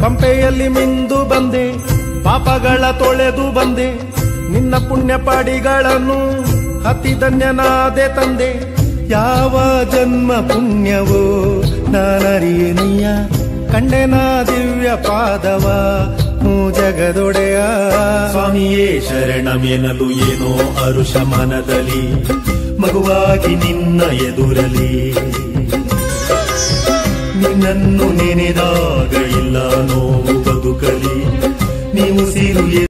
ಪಂಪೆಯಲ್ಲಿ ಮಿಂದು ಬಂದೆ ಪಾಪಗಳ ತೊಳೆದು ಬಂದೆ ನಿನ್ನ ಪುಣ್ಯ ಪಾಡಿಗಳನ್ನು ಅತಿ ಧನ್ಯನಾದೆ ತಂದೆ ಯಾವ ಜನ್ಮ ಪುಣ್ಯವೋ ನಾನರಿಯನಿಯ ಕಂಡೆನ ದಿವ್ಯ ಪಾದವ ಮೂ ಜಗದೊಡೆಯ ಸ್ವಾಮಿಯೇ ಶರಣಮೆನಲು ಏನೋ ಅರುಷ ಮನದಲ್ಲಿ ಮಗುವಾಗಿ ನಿನ್ನ ಎದುರಲಿ ನಿನ್ನನ್ನು ನೆನೆದಾಗ ಇಲ್ಲ ನೋವು ಬದುಕಲಿ ನೀವು ಸಿರು